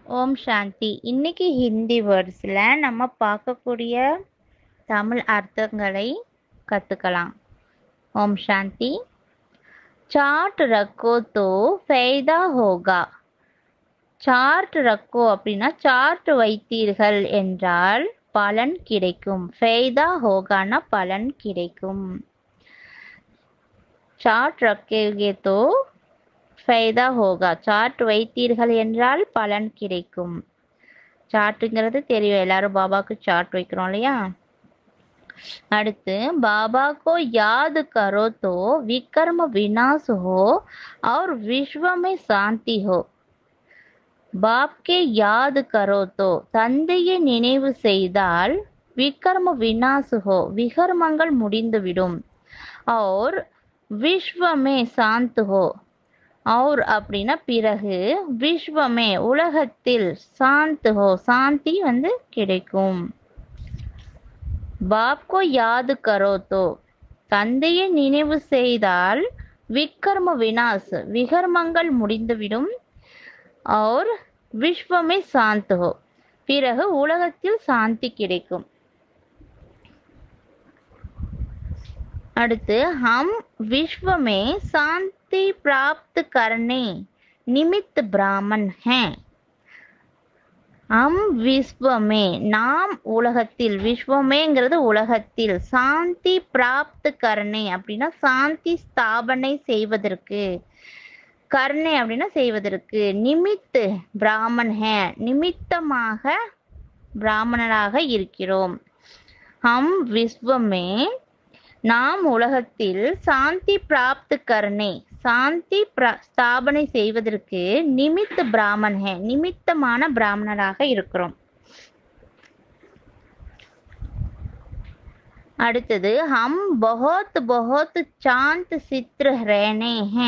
ஓம் சாந்தி இன்னைக்கு ஹிந்தி வேர்ட்ஸில் நம்ம பார்க்கக்கூடிய தமிழ் அர்த்தங்களை கற்றுக்கலாம் ஓம் சாந்தி சார்ட் ரக்கோ தோ ஃபைதா ஹோகா சார்ட் ரக்கோ அப்படின்னா சார்ட் வைத்தீர்கள் என்றால் பலன் கிடைக்கும் ஃபைதா ஹோகானா பலன் கிடைக்கும் சார்ட் ரக்கேகே தோ ஃபைதா ஹோகா சார்ட் வைத்தீர்கள் என்றால் பலன் கிடைக்கும் சார்ட்டுங்கிறது தெரியும் எல்லாரும் பாபாவுக்கு சார்ட் வைக்கிறோம் இல்லையா அடுத்து बाबा को याद करो तो विकर्म विनाश हो और विश्व में शांति हो பாப்கே யாது கரோ தோ தந்தையை நினைவு செய்தால் விகர்ம வினாசுகோ விகர்மங்கள் முடிந்துவிடும் और விஸ்வமே சாந்த் ஹோ और அப்படின்னா பிறகு விஸ்வமே உலகத்தில் சாந்த் ஹோ சாந்தி வந்து கிடைக்கும் பாப்கோ யாது கரோ தோ தந்தையை நினைவு செய்தால் விக்கர்ம வினாஸ் விகர்மங்கள் முடிந்துவிடும் और விஸ்வமே சாந்த் ஹோ பிறகு உலகத்தில் சாந்தி கிடைக்கும் அடுத்து हम विश्व में शांति प्राप्त करने निमित्त ब्राह्मण हैं அம் விஸ்வமே நாம் உலகத்தில் விஸ்வமேங்கிறது உலகத்தில் சாந்தி பிராப்து கர்ணே அப்படின்னா சாந்தி ஸ்தாபனை செய்வதற்கு கர்ணே அப்படின்னா செய்வதற்கு நிமித்து பிராமன் ஹே நிமித்தமாக பிராமணராக இருக்கிறோம் ஹம் விஸ்வமே நாம் உலகத்தில் சாந்தி பிராப்து கர்ணே சாந்தி ஸ்தாபனை செய்வதற்கு நிமித்த பிராமன் ஹே நிமித்தமான பிராமணராக இருக்கிறோம் அடுத்தது ஹம் பஹோத் பஹோத் சாந்த் சித்ர ரேனே ஹே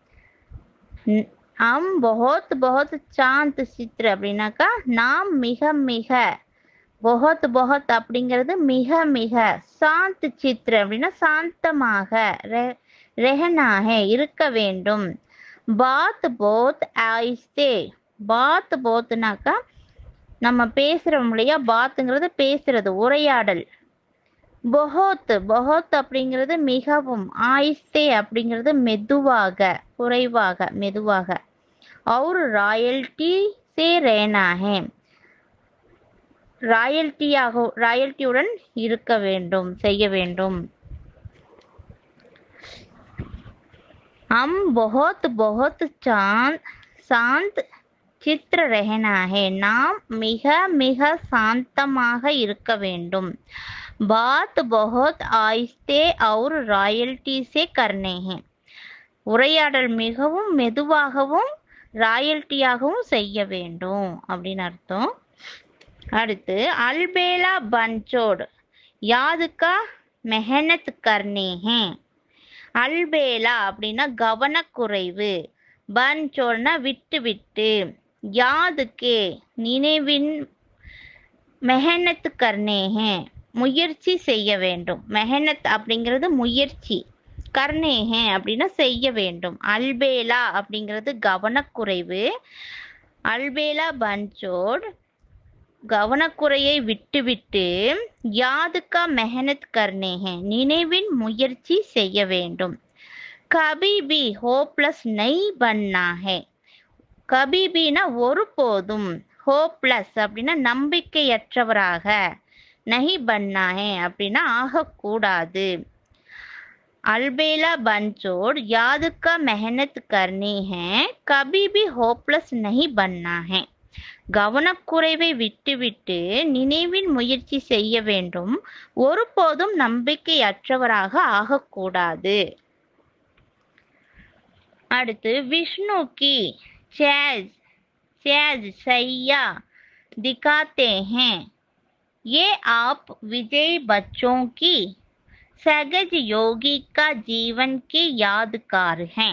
ஹம் பஹோத் பஹோத் சாந்த் சித்ர அப்படின்னாக்கா நாம் மிக மிக பொஹத் பொஹத் அப்படிங்கிறது மிக மிக சாந்த் சித்ர அப்படின்னா சாந்தமாக ரெஹனாக இருக்க வேண்டும் பாத் போத் ஆயிஸ்தே பாத் போத்னாக்கா நம்ம பேசுகிறோம் இல்லையா பாத்துங்கிறது பேசுறது உரையாடல் பொஹோத் பொஹோத் அப்படிங்கிறது மிகவும் ஆயிஸ்தே அப்படிங்கிறது மெதுவாக குறைவாக மெதுவாக और ராயல்டி சே ரேனாகே ராயல்ட்டியாக ராயல்ட்டியுடன் இருக்க வேண்டும் செய்ய வேண்டும் हम बहुत बहुत चांद शांत சித்திர ரஹனாகே நாம் மிக மிக சாந்தமாக இருக்க வேண்டும் பாத் பஹோத் ஆயிஸ்தே और ராயல்டி சே கர்னே ஹே உரையாடல் மிகவும் மெதுவாகவும் ராயல்ட்டியாகவும் செய்ய வேண்டும் அப்படின்னு அர்த்தம் அடுத்து அல்பேலா பஞ்சோட் யாதுக்கா மெஹனத் கர்னே ஹே அல்பேலா அப்படின்னா கவனக்குறைவு பஞ்சோட்னா விட்டு விட்டு யாதுக்கே நினைவின் மெஹனத் கர்னே ஹே முயற்சி செய்ய வேண்டும் மெஹனத் அப்படிங்கிறது முயற்சி கர்ணேஹே அப்படின்னா செய்ய வேண்டும் அல்பேலா அப்படிங்கிறது கவனக்குறைவு அல்பேலா பஞ்சோட் கவனக்குறையை விட்டுவிட்டு யாதுக்கா மெஹனத் கர்னே ஹே நினைவின் முயற்சி செய்ய வேண்டும் கபி பி ஹோப்லஸ் நை பண்ணா ஹே கபி பினா ஒருபோதும் ஹோப்லஸ் அப்படின்னா நம்பிக்கையற்றவராக நஹி பண்ணா ஹே அப்படின்னா ஆகக்கூடாது अलबेला बंचोड़ याद का मेहनत करनी है कभी भी होपलेस नहीं बनना है கவனக்குறைவை விட்டுவிட்டு நினைவின் முயற்சி செய்ய வேண்டும் ஒருபோதும் நம்பிக்கையற்றவராக ஆகக்கூடாது அடுத்து விஷ்ணு கி சேஸ் சேஸ் சையா दिखाते हैं ये आप विजय बच्चों की सहज योगी का जीवन के यादगार हैं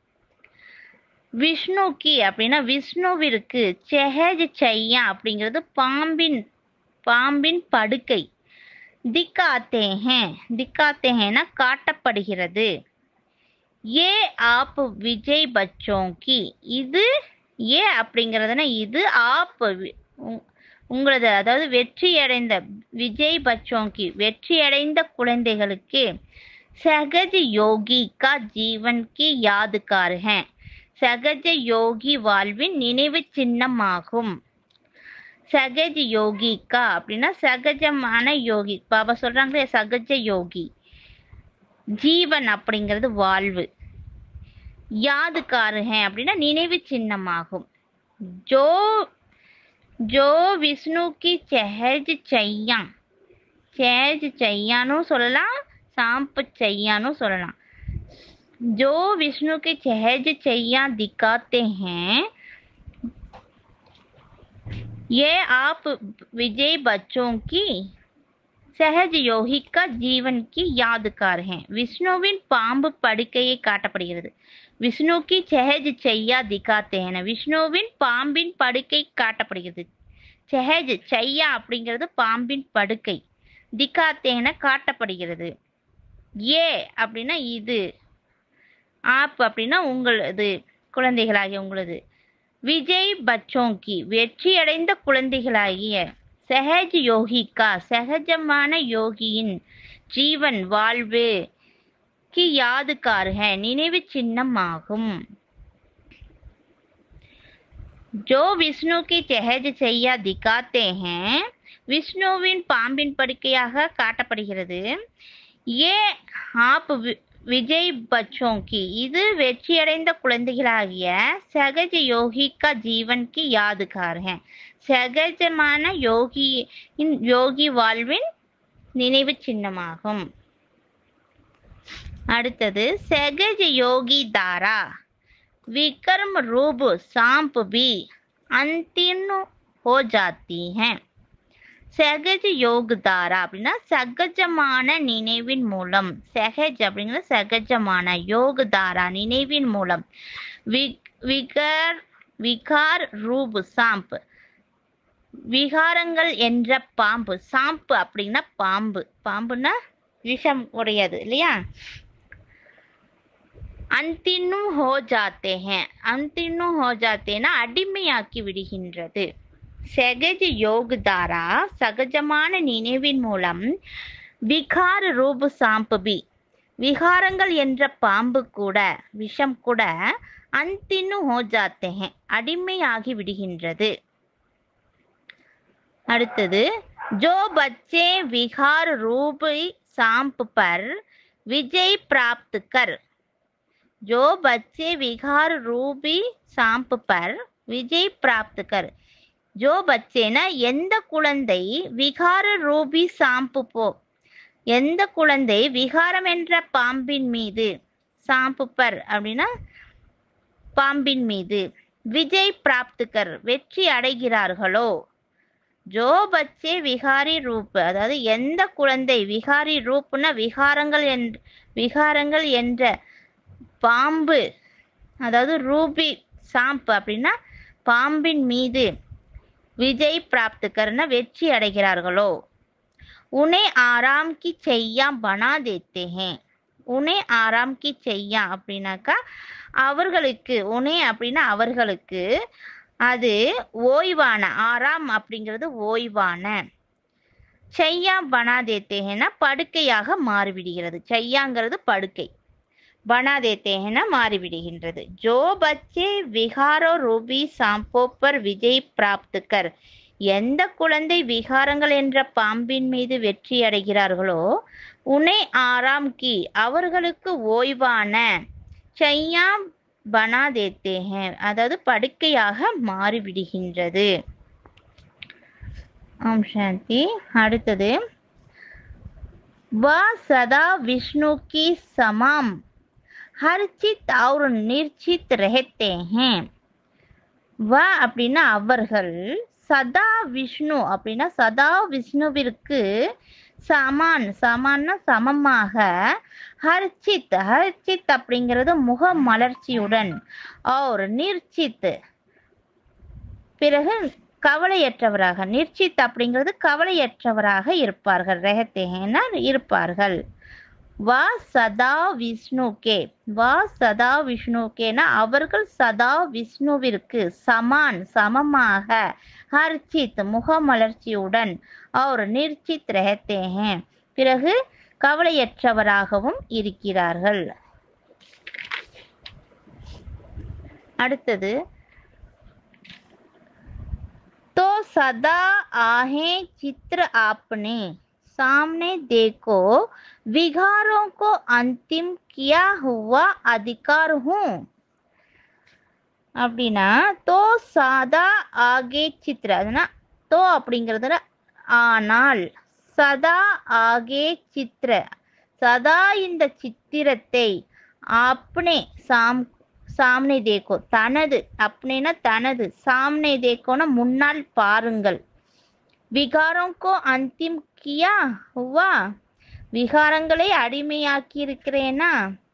விஷ்ணு கி அப்படின்னா விஷ்ணுவிற்கு செஹஜ் சையா அப்படிங்கிறது பாம்பின் பாம்பின் படுக்கை திக்காத்தே ஹே திக்காத்தே ஹேனா காட்டப்படுகிறது ஏ ஆப் விஜய் பச்சோங்கி இது ஏ அப்படிங்கிறதுனா இது ஆப் வி- உங்- உங்களது அதாவது வெற்றி அடைந்த விஜய் பச்சோங்கி வெற்றி அடைந்த குழந்தைகளுக்கு சகஜ யோகி கா ஜீவன் கி யாதுகார் ஹே சகஜ யோகி வாழ்வின் நினைவு சின்னமாகும் சகஜ யோகிக்கா அப்படின்னா சகஜமான யோகி பாபா சொல்றாங்களே சகஜ யோகி ஜீவன் அப்படிங்கிறது வாழ்வு யாதுகாரு ஹே அப்படின்னா நினைவு சின்னமாகும் ஜோ ஜோ விஷ்ணு கி செஹஜ் செய்யா சேஜ் செய்யானும் சொல்லலாம் சாம்பு செய்யானும் சொல்லலாம் जो विष्णु के चहज चैया दिखाते हैं ये आप विजय बच्चों की சஹஜ் யோகிக்க ஜீவன் கி யாதுகார் ஹே விஷ்ணுவின் பாம்பு படுக்கையை காட்டப்படுகிறது விஷ்ணுக்கு செஹஜ் செய்யா திகாத்தேன விஷ்ணுவின் பாம்பின் படுக்கை காட்டப்படுகிறது செஹஜ் செய்யா அப்படிங்கிறது பாம்பின் படுக்கை திகாத்தேன காட்டப்படுகிறது ஏ அப்படின்னா இது ஆப் அப்படின்னா உங்களது குழந்தைகளாகிய உங்களது விஜய் பச்சோங்கி வெற்றியடைந்த குழந்தைகளாகிய சஹஜ் யோகிக்கா சகஜமான யோகியின் ஜீவன் வாழ்வு கி யாதுகார் ஹே நினைவு சின்னம் ஆகும் जो விஷ்ணு கி செஹஜ் செய்யா திகாத்தே हैं விஷ்ணுவின் பாம்பின் படுக்கையாக காட்டப்படுகிறது ஏ ஆப் வி- விஜய் பச்சோங்கி இது வெற்றியடைந்த குழந்தைகளாகிய சகஜ யோகிக்கா ஜீவன் கி யாதுகார் ஹே சகஜமான யோகியின் யோகி வாழ்வின் நினைவு சின்னமாகும் அடுத்தது சகஜ யோகி தாரா विक्रम रूप सांप भी अंतिम हो जाती हैं சகஜ யோக தாரா அப்படின்னா சகஜமான நினைவின் மூலம் சகஜ் அப்படிங்கிற சகஜமான யோக தாரா நினைவின் மூலம் வி- விகார் விகார் ரூப் சாம்பு விகாரங்கள் என்ற பாம்பு சாம்பு அப்படின்னா பாம்பு பாம்புன்னா விஷம் உடையது இல்லையா அந்தின்னும் ஹோ ஜாத்தே ஹேன் அந்தின்னும் ஹோ ஜாத்தேனா அடிமையாக்கி விடுகின்றது சகஜ யோக தாரா சகஜமான நினைவின் மூலம் விகார ரூப சாம்பபி விகாரங்கள் என்ற பாம்பு கூட விஷம் கூட அந்தின்னு ஹோ ஜாத்தே ஹேன் அடிமையாகி விடுகின்றது அடுத்தது जो बच्चे विहार रूप सांप पर विजय प्राप्त कर जो बच्चे विहार रूपी सांप पर विजय प्राप्त कर ஜோ பச்சேனா எந்த குழந்தை விகார ரூபி சாம்பு போ எந்த குழந்தை விகாரம் என்ற பாம்பின் மீது சாம்பு பர் அப்படின்னா பாம்பின் மீது விஜய் பிராப்துக்கர் வெற்றி அடைகிறார்களோ ஜோ பச்சே விகாரி ரூப் அதாவது எந்த குழந்தை விகாரி ரூப்னா விகாரங்கள் என் விகாரங்கள் என்ற பாம்பு அதாவது ரூபி சாம்பு அப்படின்னா பாம்பின் மீது விஜய் பிராப்துக்கர்னா வெற்றி அடைகிறார்களோ உனே ஆராம் கி செய்யா பனா தேத்தே ஹேன் உனே ஆராம் கி செய்யா அப்படின்னாக்கா அவர்களுக்கு உனே அப்படின்னா அவர்களுக்கு அது ஓய்வான ஆறாம் அப்படிங்கிறது ஓய்வான செய்யா பனா தேத்தேனா படுக்கையாக மாறிவிடுகிறது செய்யாங்கிறது படுக்கை பனா தேத்தேனா மாறிவிடுகின்றது ஜோ பச்சே விகாரோ ரூபி சாம்போப்பர் விஜய் பிராப்துக்கர் எந்த குழந்தை விகாரங்கள் என்ற பாம்பின் மீது வெற்றி அடைகிறார்களோ உனை ஆறாம் கி அவர்களுக்கு ஓய்வான செய்யா பனா தேத்தே ஹேன் அதாவது படுக்கையாக மாறிவிடுகின்றது ஆம் சாந்தி அடுத்தது வ சதா விஷ்ணு கி சமாம் ஹர் சித் और निर्चित रहते हैं வ அப்படின்னா அவர்கள் சதா விஷ்ணு அப்படின்னா சதா விஷ்ணுவிற்கு சமான் சமான்னா சமமாக ஹர்ச்சித் ஹர்ச்சித் அப்படிங்கிறது முக மலர்ச்சியுடன் और நிர்ச்சித் பிறகு கவலையற்றவராக நிர்ச்சித் அப்படிங்கிறது கவலையற்றவராக இருப்பார்கள் ரகத்தேனா இருப்பார்கள் வா சதா விஷ்ணு கே வா சதா விஷ்ணு கேனா அவர்கள் சதா விஷ்ணுவிற்கு சமான் சமமாக ஹர்ச்சித் முகமலர்ச்சியுடன் और நிர்ச்சித் रहते हैं பிறகு கவலையற்றவராகவும் இருக்கிறார்கள் அடுத்தது तो सदा आहे चित्र आपने सामने देखो विகாरों को अंतिम किया हुआ अधिकार हूँ அப்படின்னா தோ சாதா ஆகே சித்திர அதுனா தோ அப்படிங்கிறதுல ஆனால் சதா ஆகே சித்திர சதா இந்த சித்திரத்தை அப்னே சாம் சாம்னே தேக்கோ தனது அப்படின்னா தனது சாம்னே தேக்கோனா முன்னால் பாருங்கள் விகாரம்கோ அந்திம் கியா ஹுவா விகாரங்களை அடிமையாக்கி இருக்கிறேனா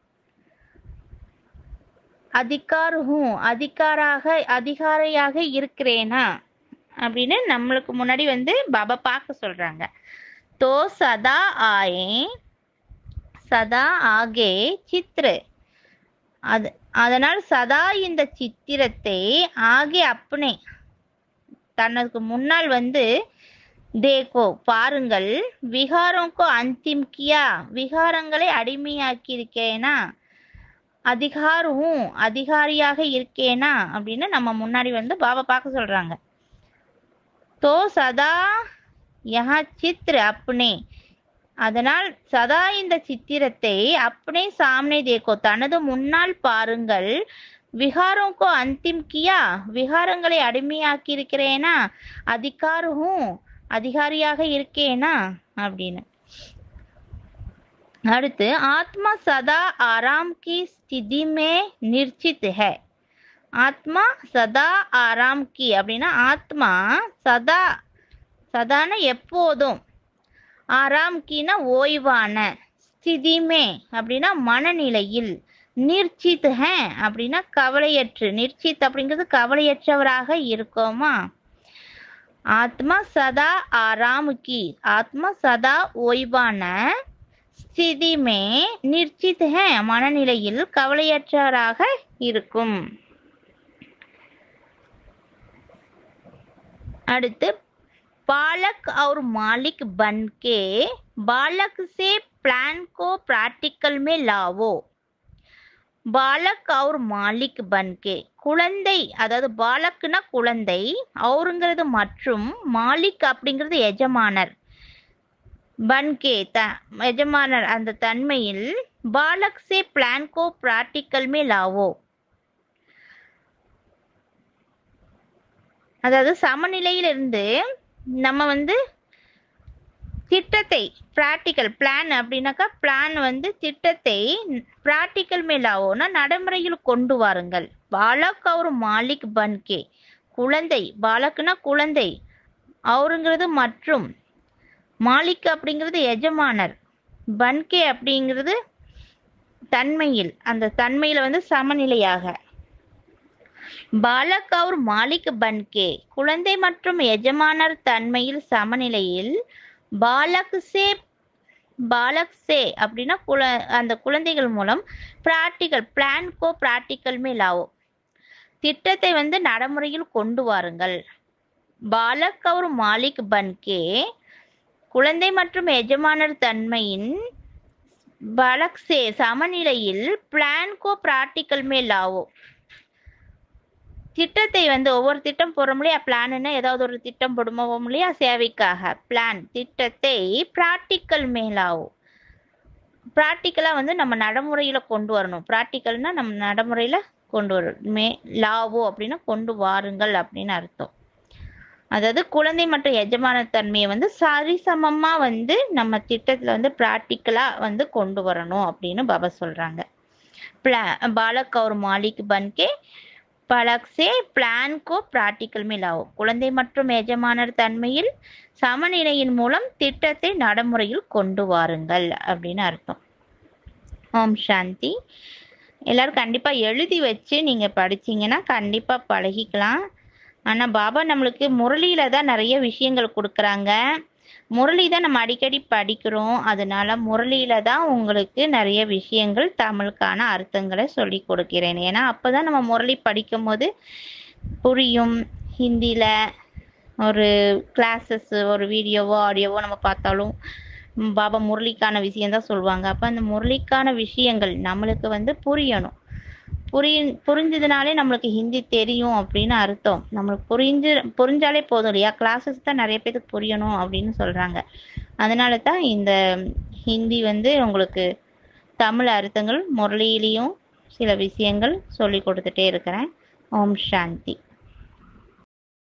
அதிகார் ஹூ அதிகாராக அதிகாரியாக இருக்கிறேனா அப்படின்னு நம்மளுக்கு முன்னாடி வந்து பாபா பார்க்க சொல்றாங்க தோ சதா ஆயே சதா ஆகே சித்ரு அது அதனால் சதா இந்த சித்திரத்தை ஆகி அப்பனே தனக்கு முன்னால் வந்து தேக்கோ பாருங்கள் விகாரம்கோ அந்திம் கியா விகாரங்களை அடிமையாக்கி இருக்கேனா அதிகாரும் அதிகாரியாக இருக்கேனா அப்படின்னு நம்ம முன்னாடி வந்து பாபா பார்க்க சொல்றாங்க தோ சதா யஹா சித்ர அப்னே அதனால் சதா இந்த சித்திரத்தை அப்னே சாம்னே தேக்கோ தனது முன்னால் பாருங்கள் விகாரம்கோ அந்திம் கியா விகாரங்களை அடிமையாக்கி இருக்கிறேனா அதிகாரும் அதிகாரியாக இருக்கேனா அப்படின்னு அடுத்து ஆத்மா சதா ஆராம் கி ஸ்திதி மே நிர்ச்சித் ஹை ஆத்மா சதா ஆராம் கி அப்படின்னா ஆத்மா சதா சதான எப்போதும் ஆராம் கீனா ஓய்வான ஸ்திதிமே அப்படின்னா மனநிலையில் நிர்ச்சித் ஹே அப்படின்னா கவலையற்று நிர்ச்சித் அப்படிங்கிறது கவலையற்றவராக இருக்கோமா ஆத்மா சதா ஆராம் கி ஆத்மா சதா ஓய்வான ஸ்திதி மே நிர்ச்சித் ஹே மனநிலையில் கவலையற்றவராக இருக்கும் அடுத்து बालक और मालिक बन के बालक से प्लान को प्रैक्टिकल में लावो பாலக் அவர் மாலிக் பன்கே குழந்தை அதாவது பாலக்னா குழந்தை அவருங்கிறது மற்றும் மாலிக் அப்படிங்கிறது எஜமானர் பன்கே த எஜமானர் அந்த தன்மையில் பாலக் சே பிளான் கோ பிராக்டிக்கல் மே லாவோ அதாவது சமநிலையிலிருந்து நம்ம வந்து திட்டத்தை ப்ராக்டிக்கல் பிளான் அப்படின்னாக்கா பிளான் வந்து திட்டத்தை ப்ராக்டிக்கல் மேலாவோனா நடைமுறையில் கொண்டு வாருங்கள் பாலக் அவர் மாலிக் பன்கே குழந்தை பாலக்னா குழந்தை அவருங்கிறது மற்றும் மாலிக் அப்படிங்கிறது எஜமானர் பன்கே அப்படிங்கிறது தன்மையில் அந்த தன்மையில வந்து சமநிலையாக பாலக் அவர் மாலிக் பன்கே குழந்தை மற்றும் எஜமானர் தன்மையில் சமநிலையில் பாலக் சே பாலக் சே அப்படின்னா குழ அந்த குழந்தைகள் மூலம் பிராக்டிக்கல் பிளான் கோ பிராக்டிக்கல் மேலாவோ திட்டத்தை வந்து நடைமுறையில் கொண்டு வாருங்கள் பாலக் அவர் மாலிக் பன்கே குழந்தை மற்றும் எஜமானர் தன்மையின் பாலக் சே சமநிலையில் பிளான் கோ பிராக்டிக்கல் மேலாவோ திட்டத்தை வந்து ஒவ்வொரு திட்டம் போடுறோம் இல்லையா பிளான்னா ஏதாவது ஒரு திட்டம் போடுவோம் இல்லையா சேவைக்காக பிளான் திட்டத்தை ப்ராக்டிக்கல் மேலாகும் ப்ராக்டிக்கலாக வந்து நம்ம நடைமுறையில் கொண்டு வரணும் ப்ராக்டிக்கல்னா நம்ம நடைமுறையில் கொண்டு வரணும் மே லாவோ அப்படின்னா கொண்டு வாருங்கள் அப்படின்னு அர்த்தம் அதாவது குழந்தை மற்றும் எஜமான தன்மையை வந்து சரிசமமாக வந்து நம்ம திட்டத்தில் வந்து ப்ராக்டிக்கலாக வந்து கொண்டு வரணும் அப்படின்னு பாபா சொல்கிறாங்க பிளா பாலக் அவர் மாலிக் பன்கே பலக் சே பிளான் கோ பிராக்டிக்கல் மிலாவோ குழந்தை மற்றும் எஜமானர் தன்மையில் சமநிலையின் மூலம் திட்டத்தை நடைமுறையில் கொண்டு வாருங்கள் அப்படின்னு அர்த்தம் ஓம் சாந்தி எல்லாரும் கண்டிப்பாக எழுதி வச்சு நீங்கள் படிச்சீங்கன்னா கண்டிப்பாக பழகிக்கலாம் ஆனால் பாபா நம்மளுக்கு முரளியில தான் நிறைய விஷயங்கள் கொடுக்குறாங்க முரளி தான் நம்ம அடிக்கடி படிக்கிறோம் அதனால முரளியில தான் உங்களுக்கு நிறைய விஷயங்கள் தமிழுக்கான அர்த்தங்களை சொல்லி கொடுக்கிறேன் ஏன்னா அப்பதான் நம்ம முரளி படிக்கும் போது புரியும் ஹிந்தியில ஒரு கிளாஸஸ் ஒரு வீடியோவோ ஆடியோவோ நம்ம பார்த்தாலும் ம், பாபா முரளிக்கான விஷயம் தான் சொல்லுவாங்க அப்போ அந்த முரளிக்கான விஷயங்கள் நம்மளுக்கு வந்து புரியணும் புரிய புரிஞ்சதுனாலே நம்மளுக்கு ஹிந்தி தெரியும் அப்படின்னு அர்த்தம் நம்மளுக்கு புரிஞ்சு புரிஞ்சாலே போதும் இல்லையா கிளாஸஸ் தான் நிறைய பேருக்கு புரியணும் அப்படின்னு சொல்றாங்க அதனால தான் இந்த ஹிந்தி வந்து உங்களுக்கு தமிழ் அர்த்தங்கள் முரளியிலையும் சில விஷயங்கள் சொல்லி கொடுத்துட்டே இருக்கிறேன் ஓம் சாந்தி